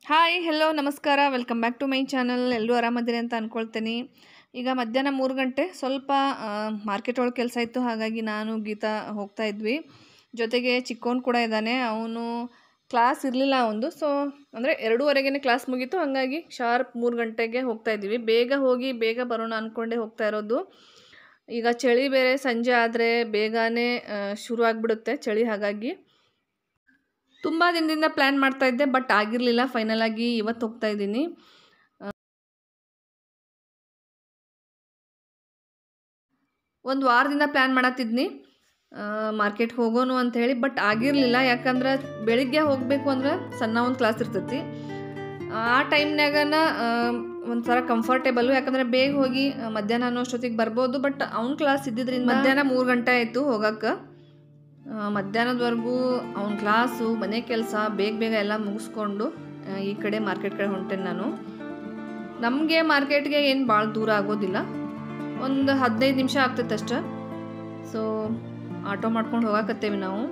Hi hello ನಮಸ್ಕಾರ welcome back to my channel ಎಲ್ಲರೂ ಆರಾಮದಿರಿ ಅಂತ ಅಂದ್ಕೊಳ್ತೀನಿ ಈಗ ಮಧ್ಯಾಹ್ನ ಮೂರು ಗಂಟೆ ಸ್ವಲ್ಪ ಮಾರ್ಕೆಟ್ ಒಳಗೆ ಕೆಲಸ ಇತ್ತು ಹಾಗಾಗಿ ನಾನು ಗೀತಾ ಹೋಗ್ತಾ ಇದ್ವಿ ಜೊತೆಗೆ ಚಿಕ್ಕವನು ಕೂಡ ಇದ್ದಾನೆ ಅವನು ಕ್ಲಾಸ್ ಇರಲಿಲ್ಲ ಅವನದು ಸೊ ಅಂದರೆ ಎರಡೂವರೆಗೇ ಕ್ಲಾಸ್ ಮುಗೀತು ಹಾಗಾಗಿ ಶಾರ್ಪ್ ಮೂರು ಗಂಟೆಗೆ ಹೋಗ್ತಾ ಇದ್ವಿ ಬೇಗ ಹೋಗಿ ಬೇಗ ಬರೋಣ ಅಂದ್ಕೊಂಡೇ ಹೋಗ್ತಾ ಇರೋದು ಈಗ ಚಳಿ ಬೇರೆ ಸಂಜೆ ಆದರೆ ಬೇಗನೆ ಆ, ಶುರು ಆಗಿಬಿಡುತ್ತೆ ಚಳಿ ಹಾಗಾಗಿ ತುಂಬ ದಿನದಿಂದ ಪ್ಲ್ಯಾನ್ ಮಾಡ್ತಾ ಇದ್ದೆ ಬಟ್ ಆಗಿರಲಿಲ್ಲ ಫೈನಲ್ ಆಗಿ ಇವತ್ತು ಹೋಗ್ತಾ ಇದ್ದೀನಿ ಒಂದು ವಾರದಿಂದ ಪ್ಲ್ಯಾನ್ ಮಾಡತ್ತಿದ್ನಿ ಮಾರ್ಕೆಟ್ಗೆ ಹೋಗೋನು ಅಂತ ಹೇಳಿ ಬಟ್ ಆಗಿರಲಿಲ್ಲ ಯಾಕಂದ್ರೆ ಬೆಳಿಗ್ಗೆ ಹೋಗಬೇಕು ಅಂದ್ರೆ ಸಣ್ಣ ಒಂದು ಕ್ಲಾಸ್ ಇರ್ತೈತಿ ಆ ಟೈಮ್ನಾಗನ ಒಂಥರ ಕಂಫರ್ಟೇಬಲ್ಲು ಯಾಕಂದರೆ ಬೇಗ ಹೋಗಿ ಆ, ಮಧ್ಯಾಹ್ನ ಅನ್ನೋ ಅಷ್ಟೊತ್ತಿಗೆ ಬರ್ಬೋದು ಬಟ್ ಅವ್ನ ಕ್ಲಾಸ್ ಇದ್ದಿದ್ರಿಂದ ಮಧ್ಯಾಹ್ನ ಮೂರು ಗಂಟೆ ಆಯಿತು ಹೋಗಕ್ಕೆ ಮಧ್ಯಾಹ್ನದವರೆಗೂ ಅವ್ನ ಕ್ಲಾಸು ಮನೆ ಕೆಲಸ ಬೇಗ ಬೇಗ ಎಲ್ಲ ಮುಗಿಸ್ಕೊಂಡು ಆ, ಈ ಕಡೆ ಮಾರ್ಕೆಟ್ ಕಡೆ ಹೊಂಟೇನೆ ನಾನು ನಮಗೆ ಮಾರ್ಕೆಟ್ಗೆ ಏನು ಭಾಳ ದೂರ ಆಗೋದಿಲ್ಲ ಒಂದು ಹದಿನೈದು ನಿಮಿಷ ಆಗ್ತೈತೆ ಅಷ್ಟೆ ಸೊ ಆಟೋ ಮಾಡ್ಕೊಂಡು ಹೋಗಾಕತ್ತೇವೆ ನಾವು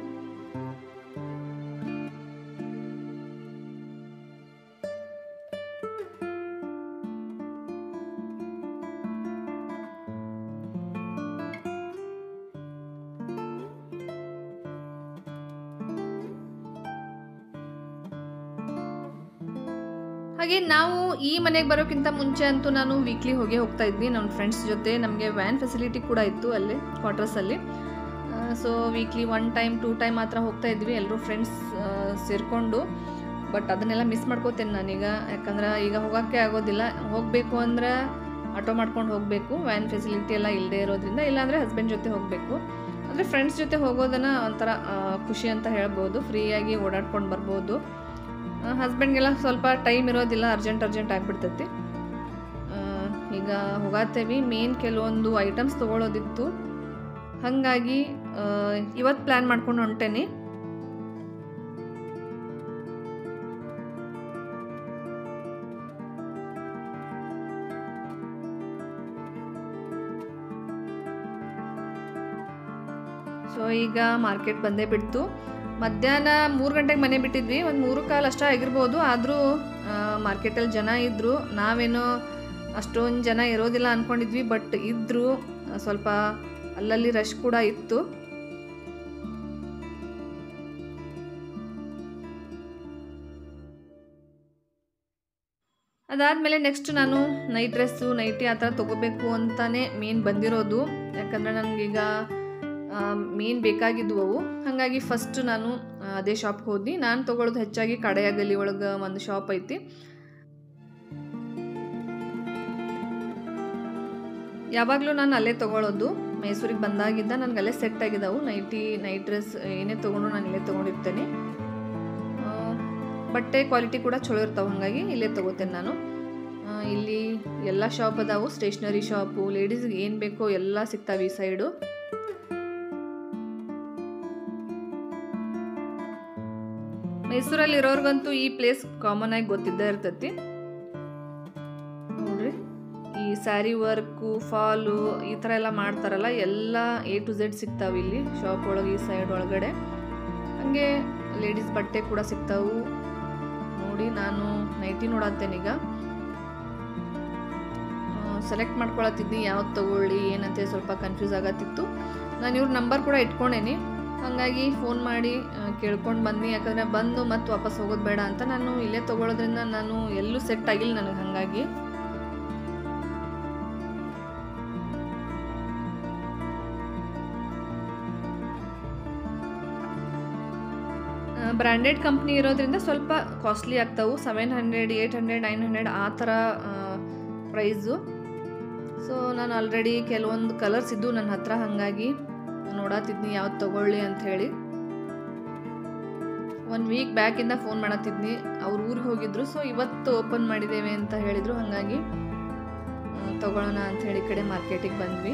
ಹಾಗೆ ನಾವು ಈ ಮನೆಗೆ ಬರೋಕ್ಕಿಂತ ಮುಂಚೆ ಅಂತೂ ನಾನು ವೀಕ್ಲಿ ಹೋಗಿ ಹೋಗ್ತಾ ಇದ್ವಿ ನನ್ನ ಫ್ರೆಂಡ್ಸ್ ಜೊತೆ ನಮಗೆ ವ್ಯಾನ್ ಫೆಸಿಲಿಟಿ ಕೂಡ ಇತ್ತು ಅಲ್ಲಿ ಕ್ವಾರ್ಟರ್ಸಲ್ಲಿ so weekly one time two time ಮಾತ್ರ ಹೋಗ್ತಾ ಇದ್ವಿ ಎಲ್ಲರೂ ಫ್ರೆಂಡ್ಸ್ ಸೇರಿಕೊಂಡು ಬಟ್ ಅದನ್ನೆಲ್ಲ ಮಿಸ್ ಮಾಡ್ಕೋತೇನೆ ನಾನೀಗ ಯಾಕಂದ್ರೆ ಈಗ ಹೋಗೋಕ್ಕೆ ಆಗೋದಿಲ್ಲ ಹೋಗಬೇಕು ಅಂದ್ರೆ ಆಟೋ ಮಾಡ್ಕೊಂಡು ಹೋಗಬೇಕು ವ್ಯಾನ್ ಫೆಸಿಲಿಟಿ ಎಲ್ಲ ಇಲ್ಲದೆ ಇರೋದ್ರಿಂದ ಇಲ್ಲಾಂದರೆ ಹಸ್ಬೆಂಡ್ ಜೊತೆ ಹೋಗಬೇಕು ಅಂದರೆ ಫ್ರೆಂಡ್ಸ್ ಜೊತೆ ಹೋಗೋದನ್ನು ಒಂಥರ ಆ, ಖುಷಿ ಅಂತ ಹೇಳ್ಬೋದು ಫ್ರೀಯಾಗಿ ಓಡಾಡ್ಕೊಂಡು ಬರ್ಬೋದು ಹಸ್ಬೆಂಡ್ಗೆಲ್ಲ ಸ್ವಲ್ಪ ಟೈಮ್ ಇರೋದಿಲ್ಲ ಅರ್ಜೆಂಟ್ ಅರ್ಜೆಂಟ್ ಆಗಿಬಿಡ್ತೈತಿ ಈಗ ಹೋಗಾತೇವಿ ಮೇನ್ ಕೆಲವೊಂದು ಐಟಮ್ಸ್ ತೊಗೊಳೋದಿತ್ತು ಹಾಗಾಗಿ ಇವತ್ತು ಪ್ಲ್ಯಾನ್ ಮಾಡ್ಕೊಂಡು ಹೊಂಟೇನಿ ಸೊ ಈಗ ಮಾರ್ಕೆಟ್ ಬಂದೇ ಬಿಡ್ತು ಮಧ್ಯಾಹ್ನ ಮೂರು ಗಂಟೆಗೆ ಮನೆ ಬಿಟ್ಟಿದ್ವಿ ಒಂದು ಮೂರು ಕಾಲು ಅಷ್ಟೇ ಆಗಿರ್ಬೋದು ಆದರೂ ಮಾರ್ಕೆಟಲ್ಲಿ ಜನ ಇದ್ದರು ನಾವೇನೋ ಅಷ್ಟೊಂದು ಜನ ಇರೋದಿಲ್ಲ ಅಂದ್ಕೊಂಡಿದ್ವಿ ಬಟ್ ಇದ್ದರು ಸ್ವಲ್ಪ ಅಲ್ಲಲ್ಲಿ ರಶ್ ಕೂಡ ಇತ್ತು ಅದಾದಮೇಲೆ ನೆಕ್ಸ್ಟ್ ನಾನು ನೈಟ್ ಡ್ರೆಸ್ಸು ನೈಟಿ ಆ ಥರ ತೊಗೋಬೇಕು ಅಂತಲೇ ಮೇನ್ ಬಂದಿರೋದು ಯಾಕಂದರೆ ನನಗೀಗ ಮೇನ್ ಬೇಕಾಗಿದ್ವು ಅವು ಹಾಗಾಗಿ ಫಸ್ಟ್ ನಾನು ಆ, ಅದೇ ಶಾಪ್ಗೆ ಹೋದ್ನಿ ನಾನು ತೊಗೊಳೋದು ಹೆಚ್ಚಾಗಿ ಕಡೆಯ ಗಲ್ಲಿ ಒಳಗೆ ಒಂದು ಶಾಪ್ ಐತಿ ಯಾವಾಗಲೂ ನಾನು ಅಲ್ಲೇ ತೊಗೊಳೋದು ಮೈಸೂರಿಗೆ ಬಂದಾಗಿದ್ದ ನನಗೆ ಅಲ್ಲೇ ಸೆಟ್ ಆಗಿದ್ದಾವು ನೈಟಿ ನೈಟ್ ಡ್ರೆಸ್ ಏನೇ ತೊಗೊಂಡು ನಾನು ಇಲ್ಲೇ ತೊಗೊಂಡಿರ್ತೇನೆ ಆ, ಬಟ್ಟೆ ಕ್ವಾಲಿಟಿ ಕೂಡ ಚಲೋ ಇರ್ತಾವೆ ಹಾಗಾಗಿ ಇಲ್ಲೇ ತೊಗೋತೇನೆ ನಾನು ಆ, ಇಲ್ಲಿ ಎಲ್ಲ ಶಾಪ್ ಅದಾವು ಸ್ಟೇಷ್ನರಿ ಶಾಪು ಲೇಡೀಸ್ಗೆ ಏನು ಬೇಕೋ ಎಲ್ಲ ಸಿಗ್ತಾವೆ ಈ ಸೈಡು ಮೈಸೂರಲ್ಲಿ ಇರೋರ್ಗಂತೂ ಈ ಪ್ಲೇಸ್ ಕಾಮನ್ ಆಗಿ ಗೊತ್ತಿದ್ದೇ ಇರ್ತೈತಿ ನೋಡ್ರಿ ಈ ಸ್ಯಾರಿ ವರ್ಕು ಫಾಲು ಈ ಥರ ಎಲ್ಲ ಮಾಡ್ತಾರಲ್ಲ ಎಲ್ಲ ಎ ಟು ಝೆಡ್ ಸಿಗ್ತಾವೆ ಇಲ್ಲಿ ಶಾಪ್ ಒಳಗೆ ಈ ಸೈಡ್ ಒಳಗಡೆ ಹಾಗೆ ಲೇಡೀಸ್ ಬಟ್ಟೆ ಕೂಡ ಸಿಗ್ತಾವು ನೋಡಿ ನಾನು ನೈಟಿ ನೋಡತ್ತೇನೀಗ ಸೆಲೆಕ್ಟ್ ಮಾಡ್ಕೊಳತ್ತಿದ್ನಿ ಯಾವ್ದು ತಗೊಳ್ಳಿ ಏನಂತ ಸ್ವಲ್ಪ ಕನ್ಫ್ಯೂಸ್ ಆಗತ್ತಿತ್ತು ನಾನು ಇವ್ರ ನಂಬರ್ ಕೂಡ ಇಟ್ಕೊಂಡೇನಿ ಹಾಗಾಗಿ ಫೋನ್ ಮಾಡಿ ಕೇಳ್ಕೊಂಡು ಬಂದು ಯಾಕಂದರೆ ಬಂದು ಮತ್ತೆ ವಾಪಸ್ ಹೋಗೋದು ಬೇಡ ಅಂತ ನಾನು ಇಲ್ಲೇ ತೊಗೊಳೋದ್ರಿಂದ ನಾನು ಎಲ್ಲೂ ಸೆಟ್ ಆಗಿಲ್ಲ ನನಗೆ ಹಾಗಾಗಿ ಬ್ರ್ಯಾಂಡೆಡ್ ಕಂಪ್ನಿ ಇರೋದ್ರಿಂದ ಸ್ವಲ್ಪ ಕಾಸ್ಟ್ಲಿ ಆಗ್ತಾವು seven hundred eight hundred nine hundred ಆ ಥರ ಪ್ರೈಸು ಸೊ ನಾನು ಆಲ್ರೆಡಿ ಕೆಲವೊಂದು ಕಲರ್ಸ್ ಇದ್ದು ನನ್ನ ಹತ್ರ ಹಾಗಾಗಿ ನೋಡತ್ತಿದ್ನಿ ಯಾವ್ದು ತಗೊಳ್ಳಿ ಅಂತ ಹೇಳಿ ಒನ್ ವೀಕ್ ಬ್ಯಾಕಿಂದ ಫೋನ್ ಮಾಡತ್ತಿದ್ನಿ ಅವ್ರ ಊರಿಗೆ ಹೋಗಿದ್ರು ಸೊ ಇವತ್ತು ಓಪನ್ ಮಾಡಿದ್ದೇವೆ ಅಂತ ಹೇಳಿದರು ಹಾಗಾಗಿ ಆ, ತಗೊಳ್ಳೋಣ ಅಂತ ಹೇಳಿ ಈ ಕಡೆ ಮಾರ್ಕೆಟಿಗೆ ಬಂದ್ವಿ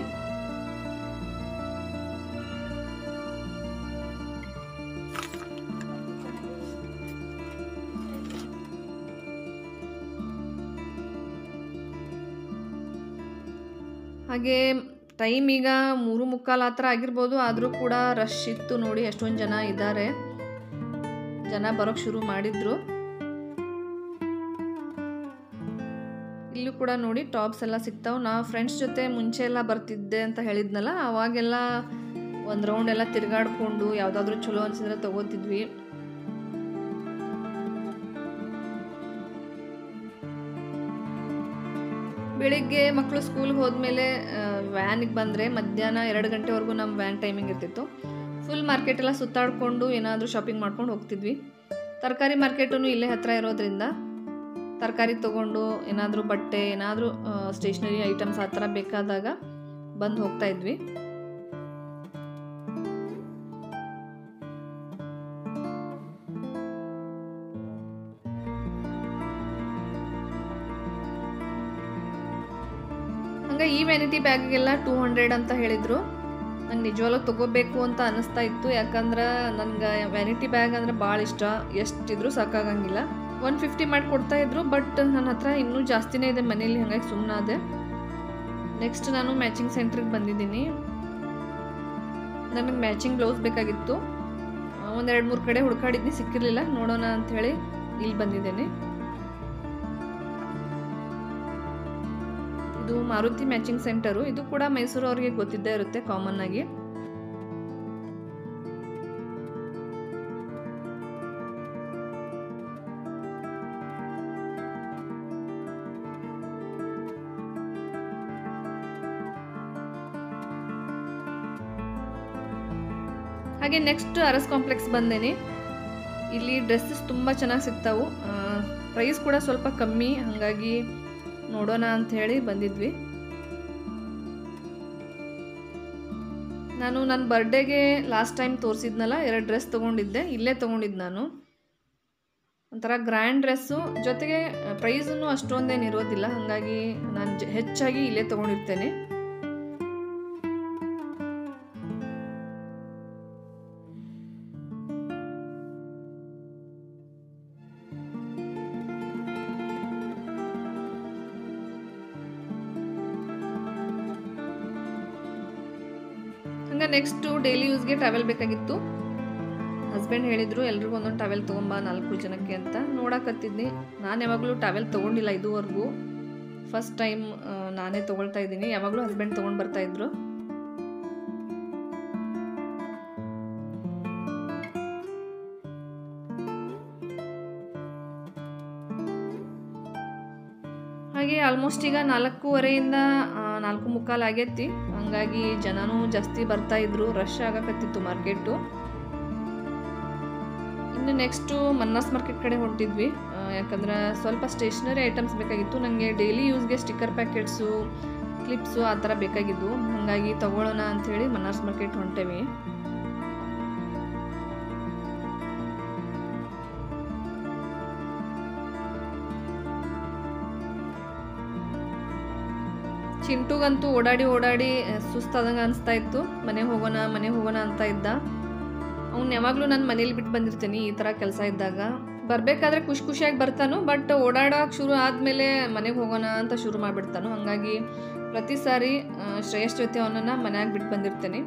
ಹಾಗೆ ಟೈಮ್ ಈಗ ಮೂರು ಮುಕ್ಕಾಲು ಆ ಥರ ಆಗಿರ್ಬೋದು ಆದರೂ ಕೂಡ ರಶ್ ಇತ್ತು ನೋಡಿ ಎಷ್ಟೊಂದು ಜನ ಇದ್ದಾರೆ ಜನ ಬರೋಕ್ಕೆ ಶುರು ಮಾಡಿದ್ರು ಕೂಡ ನೋಡಿ ಟಾಪ್ಸ್ ಎಲ್ಲ ಸಿಗ್ತಾವೆ ನಾ ಫ್ರೆಂಡ್ಸ್ ಜೊತೆ ಮುಂಚೆ ಎಲ್ಲ ಬರ್ತಿದ್ದೆ ಅಂತ ಹೇಳಿದ್ನಲ್ಲ ಅವಾಗೆಲ್ಲ ಒಂದು ರೌಂಡ್ ಎಲ್ಲ ತಿರುಗಾಡ್ಕೊಂಡು ಯಾವುದಾದ್ರೂ ಚಲೋ ಅನ್ಸಿದ್ರೆ ತಗೋತಿದ್ವಿ ಬೆಳಿಗ್ಗೆ ಮಕ್ಕಳು ಸ್ಕೂಲ್ಗೆ ಹೋದ್ಮೇಲೆ ವ್ಯಾನಿಗೆ ಬಂದರೆ ಮಧ್ಯಾಹ್ನ ಎರಡು ಗಂಟೆವರೆಗೂ ನಮ್ಮ ವ್ಯಾನ್ ಟೈಮಿಂಗ್ ಇರ್ತಿತ್ತು ಫುಲ್ ಮಾರ್ಕೆಟ್ ಎಲ್ಲ ಸುತ್ತಾಡಿಕೊಂಡು ಏನಾದರೂ ಶಾಪಿಂಗ್ ಮಾಡ್ಕೊಂಡು ಹೋಗ್ತಿದ್ವಿ ತರಕಾರಿ ಮಾರ್ಕೆಟೂ ಇಲ್ಲೇ ಹತ್ತಿರ ಇರೋದ್ರಿಂದ ತರಕಾರಿ ತೊಗೊಂಡು ಏನಾದರೂ ಬಟ್ಟೆ ಏನಾದರೂ ಸ್ಟೇಷ್ನರಿ ಐಟಮ್ಸ್ ಆ ಥರ ಬೇಕಾದಾಗ ಬಂದು ಹೋಗ್ತಾ ಇದ್ವಿ ಹಂಗೆ ಈ ವ್ಯಾನಿಟಿ ಬ್ಯಾಗಿಗೆಲ್ಲ ಟೂ ಹಂಡ್ರೆಡ್ ಅಂತ ಹೇಳಿದರು ನಂಗೆ ನಿಜವಾಗ್ಲೂ ತೊಗೋಬೇಕು ಅಂತ ಅನ್ನಿಸ್ತಾ ಇತ್ತು ಯಾಕಂದ್ರೆ ನನಗೆ ವ್ಯಾನಿಟಿ ಬ್ಯಾಗ್ ಅಂದರೆ ಭಾಳ ಇಷ್ಟ ಎಷ್ಟಿದ್ರೂ ಸಾಕಾಗಂಗಿಲ್ಲ ಒನ್ ಫಿಫ್ಟಿ ಮಾಡಿ ಕೊಡ್ತಾ ಇದ್ರು ಬಟ್ ನನ್ನ ಹತ್ರ ಇನ್ನೂ ಜಾಸ್ತಿನೇ ಇದೆ ಮನೇಲಿ ಹಾಗಾಗಿ ಸುಮ್ಮನಾದೆ ನೆಕ್ಸ್ಟ್ ನಾನು ಮ್ಯಾಚಿಂಗ್ ಸೆಂಟ್ರಿಗೆ ಬಂದಿದ್ದೀನಿ ನನಗೆ ಮ್ಯಾಚಿಂಗ್ ಬ್ಲೌಸ್ ಬೇಕಾಗಿತ್ತು ಒಂದೆರಡು ಮೂರು ಕಡೆ ಹುಡ್ಕಾಡಿದ್ನಿ ಸಿಕ್ಕಿರಲಿಲ್ಲ ನೋಡೋಣ ಅಂಥೇಳಿ ಇಲ್ಲಿ ಬಂದಿದ್ದೇನೆ ಇದು ಮಾರುತಿ ಮ್ಯಾಚಿಂಗ್ ಸೆಂಟರು ಇದು ಕೂಡ ಮೈಸೂರು ಅವ್ರಿಗೆ ಗೊತ್ತಿದ್ದೇ ಇರುತ್ತೆ ಕಾಮನ್ ಆಗಿ ಹಾಗೆ ನೆಕ್ಸ್ಟ್ ಅರಸ್ ಕಾಂಪ್ಲೆಕ್ಸ್ ಬಂದೇನೆ ಇಲ್ಲಿ ಡ್ರೆಸ್ಸಸ್ ತುಂಬ ಚೆನ್ನಾಗಿ ಸಿಗ್ತಾವು ಪ್ರೈಸ್ ಕೂಡ ಸ್ವಲ್ಪ ಕಮ್ಮಿ ಹಾಗಾಗಿ ನೋಡೋಣ ಅಂತ ಹೇಳಿ ಬಂದಿದ್ವಿ ನಾನು ನನ್ನ ಬರ್ಡೇಗೆ ಲಾಸ್ಟ್ ಟೈಮ್ ತೋರಿಸಿದ್ನಲ್ಲ ಎರಡು ಡ್ರೆಸ್ ತೊಗೊಂಡಿದ್ದೆ ಇಲ್ಲೇ ತೊಗೊಂಡಿದ್ದು ನಾನು ಒಂಥರ ಗ್ರ್ಯಾಂಡ್ ಡ್ರೆಸ್ಸು ಜೊತೆಗೆ ಪ್ರೈಸನ್ನು ಅಷ್ಟೊಂದೇನು ಇರೋದಿಲ್ಲ ಹಾಗಾಗಿ ನಾನು ಜ ಹೆಚ್ಚಾಗಿ ಇಲ್ಲೇ ತೊಗೊಂಡಿರ್ತೇನೆ ಹಂಗೆ ನೆಕ್ಸ್ಟು ಡೈಲಿ ಯೂಸ್ಗೆ ಟ್ರಾವೆಲ್ ಬೇಕಾಗಿತ್ತು ಹಸ್ಬೆಂಡ್ ಹೇಳಿದರು ಎಲ್ರಿಗೂ ಒಂದೊಂದು ಟ್ರಾವೆಲ್ ತೊಗೊಂಬ ನಾಲ್ಕು ಜನಕ್ಕೆ ಅಂತ ನೋಡಕತ್ತಿದ್ನಿ ನಾನು ಯಾವಾಗಲೂ ಟ್ರಾವೆಲ್ ತೊಗೊಂಡಿಲ್ಲ ಇದುವರೆಗೂ ಫಸ್ಟ್ ಟೈಮ್ ನಾನೇ ತೊಗೊಳ್ತಾ ಇದ್ದೀನಿ ಯಾವಾಗಲೂ ಹಸ್ಬೆಂಡ್ ತೊಗೊಂಡು ಬರ್ತಾ ಇದ್ರು ಹಾಗೆ ಆಲ್ಮೋಸ್ಟ್ ಈಗ ನಾಲ್ಕೂವರೆಯಿಂದ ನಾಲ್ಕು ಮುಕ್ಕಾಲು ಆಗೈತಿ ಹಂಗಾಗಿ ಜನನೂ ಜಾಸ್ತಿ ಬರ್ತಾ ಇದ್ರು ರಶ್ ಆಗಕತ್ತಿತ್ತು ಮಾರ್ಕೆಟು ಇನ್ನು ನೆಕ್ಸ್ಟು ಮನ್ನಾಸ್ ಮಾರ್ಕೆಟ್ ಕಡೆ ಹೊಂಟಿದ್ವಿ ಯಾಕಂದ್ರೆ ಸ್ವಲ್ಪ ಸ್ಟೇಷ್ನರಿ ಐಟಮ್ಸ್ ಬೇಕಾಗಿತ್ತು ನನಗೆ ಡೈಲಿ ಯೂಸ್ಗೆ ಸ್ಟಿಕ್ಕರ್ ಪ್ಯಾಕೆಟ್ಸು ಕ್ಲಿಪ್ಸು ಆ ಥರ ಬೇಕಾಗಿದ್ದು ಹಾಗಾಗಿ ತಗೊಳ್ಳೋಣ ಅಂಥೇಳಿ ಮನ್ನಾಸ್ ಮಾರ್ಕೆಟ್ ಹೊಂಟೇವಿ ಚಿಂಟುಗಂತೂ ಓಡಾಡಿ ಓಡಾಡಿ ಸುಸ್ತಾದಂಗೆ ಅನಿಸ್ತಾ ಇತ್ತು ಮನೆಗೆ ಹೋಗೋಣ ಮನೆಗೆ ಹೋಗೋಣ ಅಂತ ಇದ್ದ ಅವ್ನು ಯಾವಾಗಲೂ ನಾನು ಮನೇಲಿ ಬಿಟ್ಟು ಬಂದಿರ್ತೀನಿ ಈ ಥರ ಕೆಲಸ ಇದ್ದಾಗ ಬರಬೇಕಾದ್ರೆ ಖುಷಿ ಖುಷಿಯಾಗಿ ಬರ್ತಾನು ಬಟ್ ಓಡಾಡೋಕೆ ಶುರು ಆದಮೇಲೆ ಮನೆಗೆ ಹೋಗೋಣ ಅಂತ ಶುರು ಮಾಡಿಬಿಡ್ತಾನು ಹಾಗಾಗಿ ಪ್ರತಿ ಸಾರಿ ಶ್ರೇಯಸ್ ಜೊತೆ ಅವನನ್ನು ಮನ್ಯಾಗ ಬಿಟ್ಟು ಬಂದಿರ್ತೇನೆ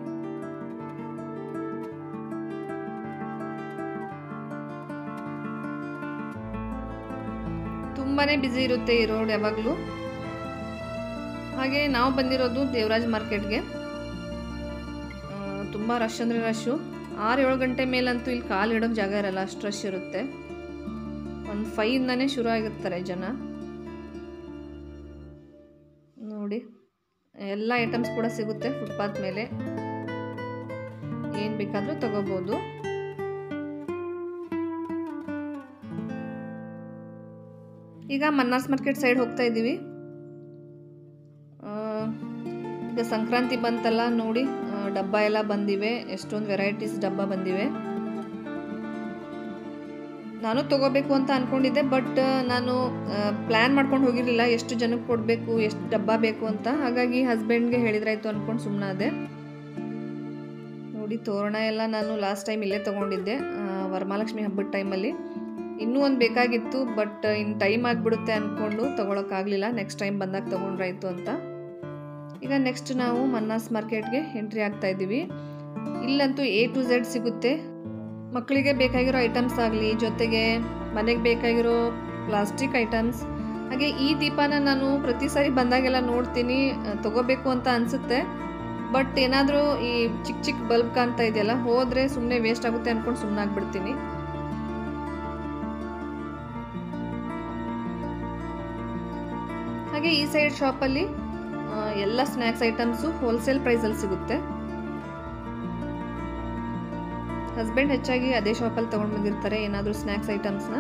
ತುಂಬಾ ಬ್ಯುಸಿ ಇರುತ್ತೆ ಈ ರೋಡ್ ಯಾವಾಗಲೂ ಹಾಗೆ ನಾವು ಬಂದಿರೋದು ದೇವರಾಜ್ ಮಾರ್ಕೆಟ್ಗೆ ತುಂಬ ರಶ್ ಅಂದರೆ ರಶ್ಶು ಆರು ಏಳು ಗಂಟೆ ಮೇಲಂತೂ ಇಲ್ಲಿ ಕಾಲು ಇಡೋಕ್ಕೆ ಜಾಗ ಇರಲ್ಲ ಅಷ್ಟು ರಶ್ ಇರುತ್ತೆ ಒಂದು ಫೈವ್ಯಿಂದನೇ ಶುರು ಆಗಿರ್ತಾರೆ ಜನ ನೋಡಿ ಎಲ್ಲ ಐಟಮ್ಸ್ ಕೂಡ ಸಿಗುತ್ತೆ ಫುಟ್ಪಾತ್ ಮೇಲೆ ಏನು ಬೇಕಾದರೂ ತಗೋಬೋದು ಈಗ ಮನ್ನಾಸ್ ಮಾರ್ಕೆಟ್ ಸೈಡ್ ಹೋಗ್ತಾ ಇದ್ದೀವಿ ಈಗ ಸಂಕ್ರಾಂತಿ ಬಂತಲ್ಲ ನೋಡಿ ಡಬ್ಬ ಎಲ್ಲ ಬಂದಿವೆ ಎಷ್ಟೊಂದು ವೆರೈಟೀಸ್ ಡಬ್ಬ ಬಂದಿವೆ ನಾನು ತಗೋಬೇಕು ಅಂತ ಅಂದ್ಕೊಂಡಿದ್ದೆ ಬಟ್ ನಾನು ಪ್ಲ್ಯಾನ್ ಮಾಡ್ಕೊಂಡು ಹೋಗಿರಲಿಲ್ಲ ಎಷ್ಟು ಜನಕ್ಕೆ ಕೊಡಬೇಕು ಎಷ್ಟು ಡಬ್ಬ ಬೇಕು ಅಂತ ಹಾಗಾಗಿ ಹಸ್ಬೆಂಡ್ಗೆ ಹೇಳಿದ್ರಾಯ್ತು ಅಂದ್ಕೊಂಡು ಸುಮ್ಮನಾದೆ ನೋಡಿ ತೋರಣ ಎಲ್ಲ ನಾನು ಲಾಸ್ಟ್ ಟೈಮ್ ಇಲ್ಲೇ ತೊಗೊಂಡಿದ್ದೆ ವರಮಹಾಲಕ್ಷ್ಮಿ ಹಬ್ಬದ ಟೈಮಲ್ಲಿ ಇನ್ನೂ ಒಂದು ಬೇಕಾಗಿತ್ತು ಬಟ್ ಇನ್ನು ಟೈಮ್ ಆಗಿಬಿಡುತ್ತೆ ಅಂದ್ಕೊಂಡು ತೊಗೊಳಕ್ಕಾಗಲಿಲ್ಲ ನೆಕ್ಸ್ಟ್ ಟೈಮ್ ಬಂದಾಗ ತೊಗೊಂಡ್ರಾಯ್ತು ಅಂತ ಈಗ ನೆಕ್ಸ್ಟ್ ನಾವು ಮನ್ನಾಸ್ ಮಾರ್ಕೆಟ್ಗೆ ಎಂಟ್ರಿ ಆಗ್ತಾ ಇದ್ದೀವಿ ಇಲ್ಲಂತೂ ಎ ಟು ಝೆಡ್ ಸಿಗುತ್ತೆ ಮಕ್ಕಳಿಗೆ ಬೇಕಾಗಿರೋ ಐಟಮ್ಸ್ ಆಗಲಿ ಜೊತೆಗೆ ಮನೆಗೆ ಬೇಕಾಗಿರೋ ಪ್ಲಾಸ್ಟಿಕ್ ಐಟಮ್ಸ್ ಹಾಗೆ ಈ ದೀಪನ ನಾನು ಪ್ರತಿ ಸಾರಿ ಬಂದಾಗೆಲ್ಲ ನೋಡ್ತೀನಿ ಆ, ತಗೋಬೇಕು ಅಂತ ಅನಿಸುತ್ತೆ ಬಟ್ ಏನಾದರೂ ಈ ಚಿಕ್ಕ ಚಿಕ್ಕ ಬಲ್ಬ್ ಕಾಣ್ತಾ ಇದೆಯಲ್ಲ ಹೋದರೆ ಸುಮ್ಮನೆ ವೇಸ್ಟ್ ಆಗುತ್ತೆ ಅಂದ್ಕೊಂಡು ಸುಮ್ಮನೆ ಆಗ್ಬಿಡ್ತೀನಿ ಹಾಗೆ ಈ ಸೈಡ್ ಶಾಪಲ್ಲಿ ಆ, ಎಲ್ಲ ಸ್ನ್ಯಾಕ್ಸ್ ಐಟಮ್ಸು ಹೋಲ್ಸೇಲ್ ಪ್ರೈಸಲ್ಲಿ ಸಿಗುತ್ತೆ ಹಸ್ಬೆಂಡ್ ಹೆಚ್ಚಾಗಿ ಅದೇ ಶಾಪಲ್ಲಿ ತೊಗೊಂಡು ಬಂದಿರ್ತಾರೆ ಏನಾದರೂ ಸ್ನ್ಯಾಕ್ಸ್ ಐಟಮ್ಸ್ನ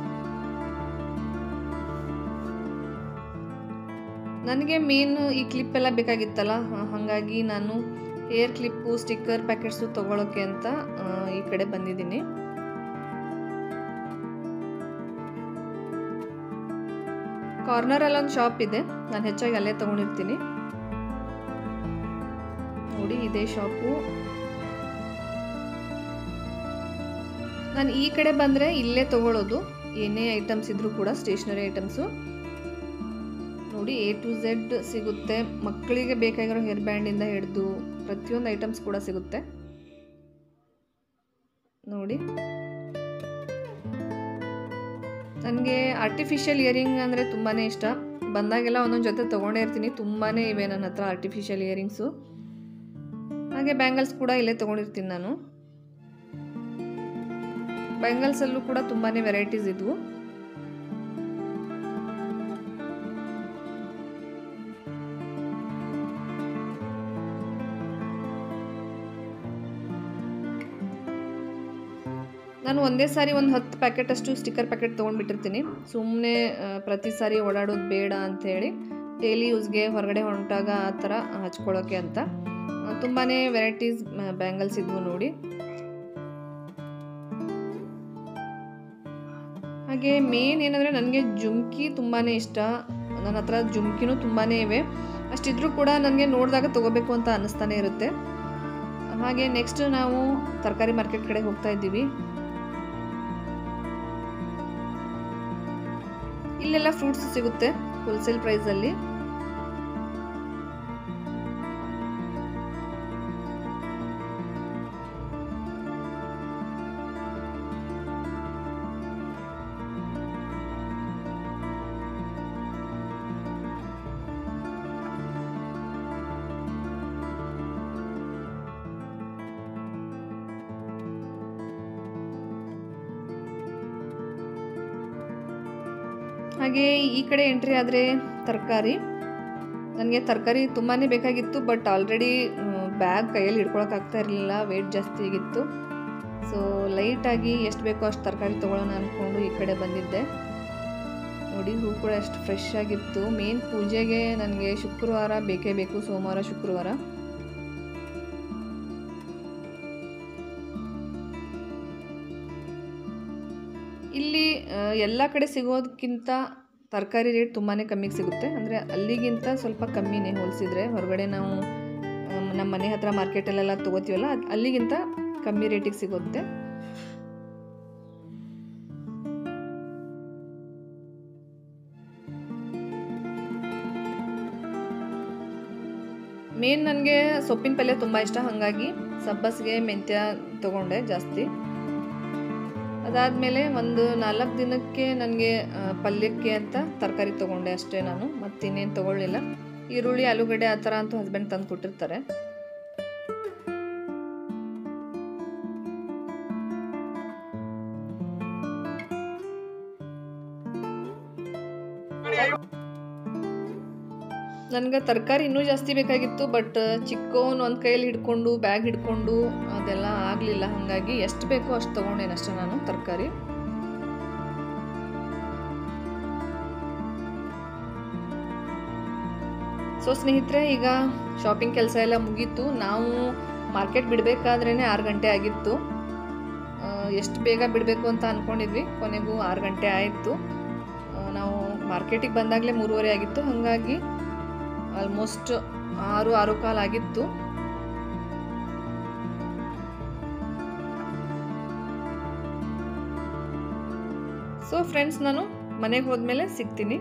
ನನಗೆ ಮೇನ್ ಈ ಕ್ಲಿಪ್ ಎಲ್ಲ ಬೇಕಾಗಿತ್ತಲ್ಲ ಆ, ಹಾಗಾಗಿ ನಾನು ಹೇರ್ ಕ್ಲಿಪ್ಪು ಸ್ಟಿಕ್ಕರ್ ಪ್ಯಾಕೆಟ್ಸು ತೊಗೊಳೋಕ್ಕೆ ಅಂತ ಆ, ಈ ಕಡೆ ಬಂದಿದ್ದೀನಿ ಕಾರ್ನರಲ್ಲಿ ಒಂದು ಶಾಪ್ ಇದೆ ನಾನು ಹೆಚ್ಚಾಗಿ ಅಲ್ಲೇ ತೊಗೊಂಡಿರ್ತೀನಿ ನೋಡಿ ಇದೇ ಶಾಪು ನಾನು ಈ ಕಡೆ ಬಂದರೆ ಇಲ್ಲೇ ತಗೊಳ್ಳೋದು ಏನೇ ಐಟಮ್ಸ್ ಇದ್ರೂ ಕೂಡ ಸ್ಟೇಷ್ನರಿ ಐಟಮ್ಸು ನೋಡಿ ಎ ಟು ಝೆಡ್ ಸಿಗುತ್ತೆ ಮಕ್ಕಳಿಗೆ ಬೇಕಾಗಿರೋ ಹೇರ್ ಬ್ಯಾಂಡಿಂದ ಹಿಡಿದು ಪ್ರತಿಯೊಂದು ಐಟಮ್ಸ್ ಕೂಡ ಸಿಗುತ್ತೆ ನೋಡಿ ನನಗೆ ಆರ್ಟಿಫಿಷಿಯಲ್ ಇಯರಿಂಗ್ ಅಂದರೆ ತುಂಬಾ ಇಷ್ಟ ಬಂದಾಗೆಲ್ಲ ಒಂದೊಂದು ಜೊತೆ ತೊಗೊಂಡೇ ಇರ್ತೀನಿ ತುಂಬಾ ಇವೆ ನನ್ನ ಹತ್ರ ಆರ್ಟಿಫಿಷಿಯಲ್ ಇಯರಿಂಗ್ಸು ಹಾಗೆ ಬ್ಯಾಂಗಲ್ಸ್ ಕೂಡ ಇಲ್ಲೇ ತೊಗೊಂಡಿರ್ತೀನಿ ನಾನು ಬ್ಯಾಂಗಲ್ಸಲ್ಲೂ ಕೂಡ ತುಂಬಾ ವೆರೈಟೀಸ್ ಇದ್ವು ನಾನು ಒಂದೇ ಸಾರಿ ಒಂದು ಹತ್ತು ಪ್ಯಾಕೆಟ್ ಅಷ್ಟು ಸ್ಟಿಕ್ಕರ್ ಪ್ಯಾಕೆಟ್ ತೊಗೊಂಡ್ಬಿಟ್ಟಿರ್ತೀನಿ ಸುಮ್ಮನೆ ಪ್ರತಿ ಸಾರಿ ಓಡಾಡೋದು ಬೇಡ ಅಂಥೇಳಿ ಡೈಲಿ ಯೂಸ್ಗೆ ಹೊರಗಡೆ ಹೊಂಟಾಗ ಆ ಥರ ಹಚ್ಕೊಳ್ಳೋಕ್ಕೆ ಅಂತ ತುಂಬಾ ವೆರೈಟೀಸ್ ಬ್ಯಾಂಗಲ್ಸ್ ಇದ್ವು ನೋಡಿ ಹಾಗೆ ಮೇನ್ ಏನಂದರೆ ನನಗೆ ಜುಮ್ಕಿ ತುಂಬಾ ಇಷ್ಟ ನನ್ನ ಹತ್ರ ಜುಮ್ಕಿನೂ ತುಂಬಾ ಇವೆ ಅಷ್ಟಿದ್ರೂ ಕೂಡ ನನಗೆ ನೋಡಿದಾಗ ತೊಗೋಬೇಕು ಅಂತ ಅನ್ನಿಸ್ತಾನೆ ಇರುತ್ತೆ ಹಾಗೆ ನೆಕ್ಸ್ಟ್ ನಾವು ತರಕಾರಿ ಮಾರ್ಕೆಟ್ ಕಡೆ ಹೋಗ್ತಾ ಇದ್ದೀವಿ ಇಲ್ಲೆಲ್ಲ ಫ್ರೂಟ್ಸ್ ಸಿಗುತ್ತೆ ಹೋಲ್ಸೇಲ್ ಪ್ರೈಸಲ್ಲಿ ಹಾಗೆ ಈ ಕಡೆ ಎಂಟ್ರಿ ಆದರೆ ತರಕಾರಿ ನನಗೆ ತರಕಾರಿ ತುಂಬಾ ಬೇಕಾಗಿತ್ತು ಬಟ್ ಆಲ್ರೆಡಿ ಬ್ಯಾಗ್ ಕೈಯಲ್ಲಿ ಹಿಡ್ಕೊಳಕ್ಕಾಗ್ತಾ ಇರಲಿಲ್ಲ ವೆಯ್ಟ್ ಜಾಸ್ತಿ ಆಗಿತ್ತು ಸೊ ಲೈಟಾಗಿ ಎಷ್ಟು ಬೇಕೋ ಅಷ್ಟು ತರಕಾರಿ ತೊಗೊಳ್ಳೋಣ ಅಂದ್ಕೊಂಡು ಈ ಕಡೆ ಬಂದಿದ್ದೆ ನೋಡಿ ಹೂ ಕೂಡ ಎಷ್ಟು ಫ್ರೆಶ್ ಆಗಿತ್ತು ಮೇನ್ ಪೂಜೆಗೆ ನನಗೆ ಶುಕ್ರವಾರ ಬೇಕೇ ಬೇಕು ಸೋಮವಾರ ಶುಕ್ರವಾರ ಇಲ್ಲಿ ಎಲ್ಲ ಕಡೆ ಸಿಗೋದಕ್ಕಿಂತ ತರಕಾರಿ ರೇಟ್ ತುಂಬಾ ಕಮ್ಮಿಗೆ ಸಿಗುತ್ತೆ ಅಂದರೆ ಅಲ್ಲಿಗಿಂತ ಸ್ವಲ್ಪ ಕಮ್ಮಿನೇ ಹೋಲಿಸಿದ್ರೆ ಹೊರಗಡೆ ನಾವು ಆ, ನಮ್ಮ ಮನೆ ಹತ್ರ ಮಾರ್ಕೆಟಲ್ಲೆಲ್ಲ ತೊಗೋತೀವಲ್ಲ ಅದ್- ಅಲ್ಲಿಗಿಂತ ಕಮ್ಮಿ ರೇಟಿಗೆ ಸಿಗುತ್ತೆ ಮೇನ್ ನನಗೆ ಸೊಪ್ಪಿನ ಪಲ್ಯ ತುಂಬ ಇಷ್ಟ ಹಾಗಾಗಿ ಸಬ್ಬಸ್ಗೆ ಮೆಂತ್ಯ ತೊಗೊಂಡೆ ಜಾಸ್ತಿ ಅದಾದಮೇಲೆ ಒಂದು ನಾಲ್ಕು ದಿನಕ್ಕೆ ನನಗೆ ಪಲ್ಯಕ್ಕೆ ಅಂತ ತರಕಾರಿ ತೊಗೊಂಡೆ ಅಷ್ಟೇ ನಾನು ಮತ್ತಿನ್ನೇನು ತೊಗೊಳ್ಳಿಲ್ಲ ಈರುಳ್ಳಿ ಆಲೂಗಡ್ಡೆ ಆ ಥರ ಅಂತೂ ಹಸ್ಬೆಂಡ್ ತಂದು ಕೊಟ್ಟಿರ್ತಾರೆ ನನಗೆ ತರಕಾರಿ ಇನ್ನೂ ಜಾಸ್ತಿ ಬೇಕಾಗಿತ್ತು ಬಟ್ ಚಿಕ್ಕವನು ಒಂದು ಕೈಯಲ್ಲಿ ಹಿಡ್ಕೊಂಡು ಬ್ಯಾಗ್ ಹಿಡ್ಕೊಂಡು ಅದೆಲ್ಲ ಆಗಲಿಲ್ಲ ಹಾಗಾಗಿ ಎಷ್ಟು ಬೇಕೋ ಅಷ್ಟು ತೊಗೊಂಡೇನಷ್ಟೇ ನಾನು ತರಕಾರಿ ಸೊ ಸ್ನೇಹಿತರೆ ಈಗ ಶಾಪಿಂಗ್ ಕೆಲಸ ಎಲ್ಲ ಮುಗೀತು ನಾವು ಮಾರ್ಕೆಟ್ ಬಿಡಬೇಕಾದ್ರೇ ಆರು ಗಂಟೆ ಆಗಿತ್ತು ಎಷ್ಟು ಬೇಗ ಬಿಡಬೇಕು ಅಂತ ಅಂದ್ಕೊಂಡಿದ್ವಿ ಕೊನೆಗೂ ಆರು ಗಂಟೆ ಆಯಿತು ನಾವು ಮಾರ್ಕೆಟಿಗೆ ಬಂದಾಗಲೇ ಮೂರುವರೆ ಆಗಿತ್ತು ಹಾಗಾಗಿ ಆಲ್ಮೋಸ್ಟ್ ಆರು ಆರು ಕಾಲು ಆಗಿತ್ತು ಸೊ ಫ್ರೆಂಡ್ಸ್ ನಾನು ಮನೆಗೆ ಹೋದ್ಮೇಲೆ ಸಿಗ್ತೀನಿ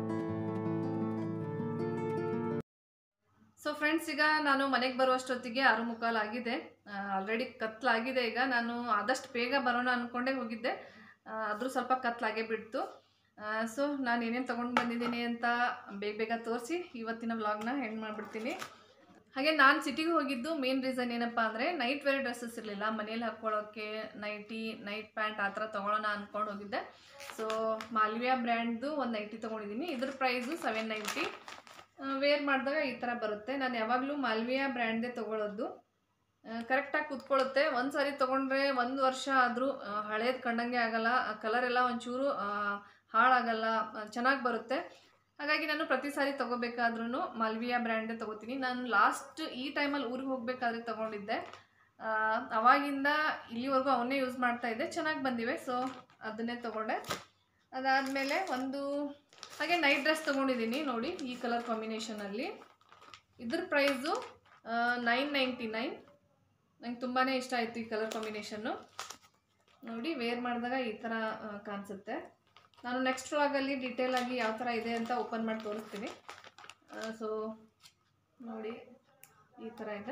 ಸೊ ಫ್ರೆಂಡ್ಸ್ ಈಗ ನಾನು ಮನೆಗೆ ಬರುವಷ್ಟೊತ್ತಿಗೆ ಆರು ಮುಕ್ಕಾಲು ಆಗಿದೆ ಆಲ್ರೆಡಿ ಕತ್ಲಾಗಿದೆ ಈಗ ನಾನು ಆದಷ್ಟು ಬೇಗ ಬರೋಣ ಅಂದ್ಕೊಂಡೇ ಹೋಗಿದ್ದೆ ಆದರೂ ಸ್ವಲ್ಪ ಕತ್ಲಾಗೇ ಬಿಡ್ತು ಸೊ ನಾನು ಏನೇನು ತೊಗೊಂಡು ಬಂದಿದ್ದೀನಿ ಅಂತ ಬೇಗ ಬೇಗ ತೋರಿಸಿ ಇವತ್ತಿನ ವ್ಲಾಗ್ನ ಹೆಣ್ಣು ಮಾಡಿಬಿಡ್ತೀನಿ ಹಾಗೆ ನಾನು ಸಿಟಿಗೆ ಹೋಗಿದ್ದು ಮೇನ್ ರೀಸನ್ ಏನಪ್ಪ ಅಂದರೆ ನೈಟ್ ವೇರ್ ಡ್ರೆಸ್ಸಸ್ ಇರಲಿಲ್ಲ ಮನೇಲಿ ಹಾಕ್ಕೊಳ್ಳೋಕ್ಕೆ ನೈಟಿ ನೈಟ್ ಪ್ಯಾಂಟ್ ಆ ಥರ ತೊಗೊಳ್ಳೋಣ ಅಂದ್ಕೊಂಡು ಹೋಗಿದ್ದೆ ಸೊ ಮಾಲ್ವಿಯಾ ಬ್ರ್ಯಾಂಡ್ದು ಒಂದು ನೈಟಿ ತೊಗೊಂಡಿದ್ದೀನಿ ಇದ್ರ ಪ್ರೈಸು ಸೆವೆನ್ ನೈಂಟಿ ವೇರ್ ಮಾಡಿದಾಗ ಈ ಥರ ಬರುತ್ತೆ ನಾನು ಯಾವಾಗಲೂ ಮಾಲ್ವಿಯಾ ಬ್ರ್ಯಾಂಡ್ದೇ ತೊಗೊಳ್ಳೋದು ಕರೆಕ್ಟಾಗಿ ಕೂತ್ಕೊಳ್ಳುತ್ತೆ ಒಂದು ಸಾರಿ ತೊಗೊಂಡ್ರೆ ಒಂದು ವರ್ಷ ಆದರೂ ಹಳೇದು ಕಂಡಂಗೆ ಆಗಲ್ಲ ಕಲರ್ ಎಲ್ಲ ಒಂಚೂರು ಆ, ಹಾಳಾಗಲ್ಲ ಚೆನ್ನಾಗಿ ಬರುತ್ತೆ ಹಾಗಾಗಿ ನಾನು ಪ್ರತಿ ಸಾರಿ ತೊಗೋಬೇಕಾದ್ರೂ ಮಾಲ್ವಿಯಾ ಬ್ರ್ಯಾಂಡೇ ತೊಗೋತೀನಿ ನಾನು ಲಾಸ್ಟ್ ಈ ಟೈಮಲ್ಲಿ ಊರಿಗೆ ಹೋಗಬೇಕಾದ್ರೆ ತೊಗೊಂಡಿದ್ದೆ ಆ, ಅವಾಗಿಂದ ಇಲ್ಲಿವರೆಗೂ ಅವನ್ನೇ ಯೂಸ್ ಮಾಡ್ತಾ ಇದ್ದೆ ಚೆನ್ನಾಗಿ ಬಂದಿವೆ ಸೊ ಅದನ್ನೇ ತೊಗೊಂಡೆ ಅದಾದಮೇಲೆ ಒಂದು ಹಾಗೆ ನೈಟ್ ಡ್ರೆಸ್ ತೊಗೊಂಡಿದ್ದೀನಿ ನೋಡಿ ಈ ಕಲರ್ ಕಾಂಬಿನೇಷನಲ್ಲಿ ಇದ್ರ ಪ್ರೈಸು ನೈನ್ ನೈಂಟಿ ನೈನ್ ನಂಗೆ ತುಂಬಾ ಇಷ್ಟ ಆಯಿತು ಈ ಕಲರ್ ಕಾಂಬಿನೇಷನ್ನು ನೋಡಿ ವೇರ್ ಮಾಡಿದಾಗ ಈ ಥರ ಆ, ಕಾಣಿಸುತ್ತೆ ನಾನು ನೆಕ್ಸ್ಟ್ ವ್ಲಾಗಲ್ಲಿ ಡೀಟೇಲಾಗಿ ಯಾವ ಥರ ಇದೆ ಅಂತ ಓಪನ್ ಮಾಡಿ ತೋರಿಸ್ತೀನಿ ಸೊ ನೋಡಿ ಈ ಥರ ಇದೆ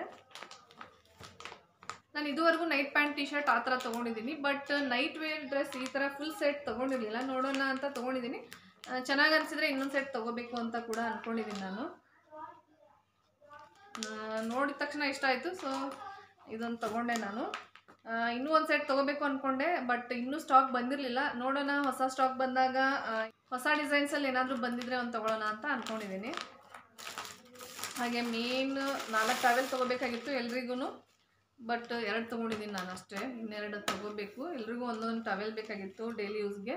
ನಾನು ಇದುವರೆಗೂ ನೈಟ್ ಪ್ಯಾಂಟ್ ಟಿ ಶರ್ಟ್ ಆ ಥರ ತೊಗೊಂಡಿದ್ದೀನಿ ಬಟ್ ನೈಟ್ ವೇರ್ ಡ್ರೆಸ್ ಈ ಥರ ಫುಲ್ ಸೆಟ್ ತೊಗೊಂಡಿರಲಿಲ್ಲ ನೋಡೋಣ ಅಂತ ತೊಗೊಂಡಿದ್ದೀನಿ ಚೆನ್ನಾಗಿ ಅನಿಸಿದ್ರೆ ಇನ್ನೊಂದು ಸೆಟ್ ತೊಗೋಬೇಕು ಅಂತ ಕೂಡ ಅಂದ್ಕೊಂಡಿದ್ದೀನಿ ನಾನು ಆ, ನೋಡಿದ ತಕ್ಷಣ ಇಷ್ಟ ಆಯಿತು ಸೊ ಇದೊಂದು ತೊಗೊಂಡೆ ನಾನು ಆ, ಇನ್ನೂ ಒಂದು ಸೆಟ್ ತೊಗೋಬೇಕು ಅಂದ್ಕೊಂಡೆ ಬಟ್ ಇನ್ನೂ ಸ್ಟಾಕ್ ಬಂದಿರಲಿಲ್ಲ ನೋಡೋಣ ಹೊಸ ಸ್ಟಾಕ್ ಬಂದಾಗ ಆ, ಹೊಸ ಡಿಸೈನ್ಸಲ್ಲಿ ಏನಾದರೂ ಬಂದಿದ್ರೆ ಒಂದು ತೊಗೊಳ್ಳೋಣ ಅಂತ ಅಂದ್ಕೊಂಡಿದ್ದೀನಿ ಹಾಗೆ ಮೇನ್ ನಾಲ್ಕು ಟ್ರಾವೆಲ್ ತೊಗೋಬೇಕಾಗಿತ್ತು ಎಲ್ರಿಗೂ ಬಟ್ ಎರಡು ತೊಗೊಂಡಿದ್ದೀನಿ ನಾನು ಅಷ್ಟೇ ಇನ್ನೆರಡು ತೊಗೋಬೇಕು ಎಲ್ರಿಗೂ ಒಂದೊಂದು ಟವೆಲ್ ಬೇಕಾಗಿತ್ತು ಡೈಲಿ ಯೂಸ್ಗೆ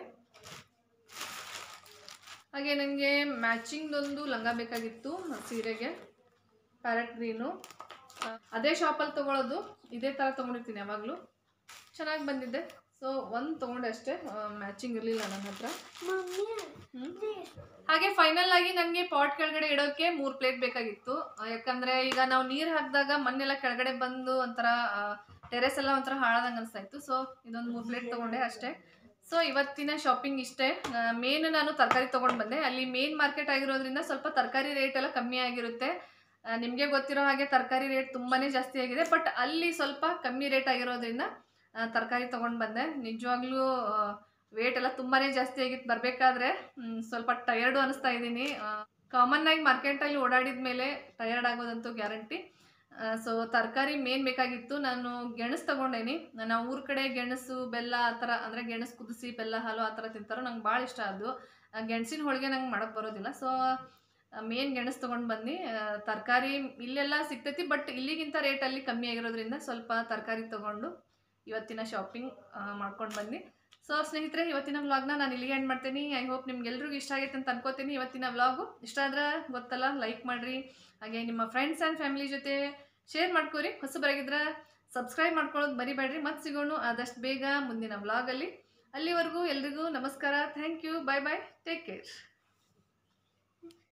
ಹಾಗೆ ನನಗೆ ಮ್ಯಾಚಿಂಗ್ದೊಂದು ಲಂಗ ಬೇಕಾಗಿತ್ತು ಸೀರೆಗೆ ಪ್ಯಾರೆಟ್ ಗ್ರೀನು ಅದೇ ಶಾಪಲ್ಲಿ ತೊಗೊಳೋದು ಇದೇ ಥರ ತೊಗೊಂಡಿರ್ತೀನಿ ಯಾವಾಗಲೂ ಚೆನ್ನಾಗಿ ಬಂದಿದ್ದೆ ಸೊ ಒಂದು ತೊಗೊಂಡೆ ಅಷ್ಟೇ ಮ್ಯಾಚಿಂಗ್ ಇರಲಿಲ್ಲ ನನ್ನ ಹತ್ರ ಹ್ಮ್. ಹಾಗೆ ಫೈನಲ್ ಆಗಿ ನನಗೆ ಪಾಟ್ ಕೆಳಗಡೆ ಇಡೋಕೆ ಮೂರು ಪ್ಲೇಟ್ ಬೇಕಾಗಿತ್ತು ಆ, ಯಾಕಂದ್ರೆ ಈಗ ನಾವು ನೀರು ಹಾಕಿದಾಗ ಮಣ್ಣೆಲ್ಲ ಕೆಳಗಡೆ ಬಂದು ಒಂಥರ ಟೆರೆಸ್ ಎಲ್ಲ ಒಂಥರ ಹಾಳಾದಂಗೆ ಅನಿಸ್ತಾ ಇತ್ತು ಸೊ ಇದೊಂದು ಮೂರು ಪ್ಲೇಟ್ ತೊಗೊಂಡೆ ಅಷ್ಟೇ ಸೊ ಇವತ್ತಿನ ಶಾಪಿಂಗ್ ಇಷ್ಟೇ ಮೇನ್ ನಾನು ತರಕಾರಿ ತೊಗೊಂಡು ಬಂದೆ ಅಲ್ಲಿ ಮೇನ್ ಮಾರ್ಕೆಟ್ ಆಗಿರೋದ್ರಿಂದ ಸ್ವಲ್ಪ ತರಕಾರಿ ರೇಟ್ ಎಲ್ಲ ಕಮ್ಮಿ ಆಗಿರುತ್ತೆ ನಿಮಗೆ ಗೊತ್ತಿರೋ ಹಾಗೆ ತರಕಾರಿ ರೇಟ್ ತುಂಬಾ ಜಾಸ್ತಿ ಆಗಿದೆ ಬಟ್ ಅಲ್ಲಿ ಸ್ವಲ್ಪ ಕಮ್ಮಿ ರೇಟ್ ಆಗಿರೋದ್ರಿಂದ ತರಕಾರಿ ತೊಗೊಂಡು ಬಂದೆ ನಿಜವಾಗ್ಲೂ ವೇಟ್ ಎಲ್ಲ ತುಂಬಾ ಜಾಸ್ತಿ ಆಗಿತ್ತು ಬರಬೇಕಾದ್ರೆ ಸ್ವಲ್ಪ ಟಯರ್ಡು ಅನಿಸ್ತಾ ಇದ್ದೀನಿ ಕಾಮನ್ ಆಗಿ ಮಾರ್ಕೆಟಲ್ಲಿ ಓಡಾಡಿದ ಮೇಲೆ ಟಯರ್ಡ್ ಆಗೋದಂತೂ ಗ್ಯಾರಂಟಿ ಸೊ ತರಕಾರಿ ಮೇನ್ ಬೇಕಾಗಿತ್ತು ನಾನು ಗೆಣಸು ತೊಗೊಂಡೇನಿ ನಾವು ಊರ ಕಡೆ ಗೆಣಸು ಬೆಲ್ಲ ಆ ಥರ ಅಂದರೆ ಗೆಣಸು ಕುದಿಸಿ ಬೆಲ್ಲ ಹಾಲು ಆ ಥರ ತಿಂತಾರೋ ನಂಗೆ ಭಾಳ ಇಷ್ಟ ಅದು ಗೆಣಸಿನ ಹೋಳಿಗೆ ನಂಗೆ ಮಾಡೋಕ್ಕೆ ಬರೋದಿಲ್ಲ ಸೊ ಮೇನ್ ಗೆಣಸು ತೊಗೊಂಡು ಬಂದು ತರಕಾರಿ ಇಲ್ಲೆಲ್ಲ ಸಿಗ್ತೈತಿ ಬಟ್ ಇಲ್ಲಿಗಿಂತ ರೇಟಲ್ಲಿ ಕಮ್ಮಿ ಆಗಿರೋದ್ರಿಂದ ಸ್ವಲ್ಪ ತರಕಾರಿ ತೊಗೊಂಡು ಇವತ್ತಿನ ಶಾಪಿಂಗ್ ಮಾಡ್ಕೊಂಡು ಬಂದು ಸೊ ಸ್ನೇಹಿತರೆ ಇವತ್ತಿನ ವ್ಲಾಗ್ನ ನಾನು ಇಲ್ಲಿಗೆ ಎಂಡ್ ಮಾಡ್ತೀನಿ ಐ ಹೋಪ್ ನಿಮ್ಗೆಲ್ರಿಗೂ ಇಷ್ಟ ಆಗೈತೆ ಅಂತ ಅನ್ಕೋತೀನಿ ಇವತ್ತಿನ ವ್ಲಾಗು ಇಷ್ಟ ಆದ್ರೆ ಗೊತ್ತಲ್ಲ ಲೈಕ್ ಮಾಡಿರಿ ಹಾಗೆ ನಿಮ್ಮ ಫ್ರೆಂಡ್ಸ್ ಆ್ಯಂಡ್ ಫ್ಯಾಮಿಲಿ ಜೊತೆ ಶೇರ್ ಮಾಡ್ಕೋರಿ ಹೊಸಬರಾಗಿದ್ರೆ ಸಬ್ಸ್ಕ್ರೈಬ್ ಮಾಡ್ಕೊಳ್ಳೋದು ಮರಿಬೇಡ್ರಿ ಮತ್ತೆ ಸಿಗೋಣ ಆದಷ್ಟು ಬೇಗ ಮುಂದಿನ ವ್ಲಾಗಲ್ಲಿ ಅಲ್ಲಿವರೆಗೂ ಎಲ್ರಿಗೂ ನಮಸ್ಕಾರ thank you bye bye take care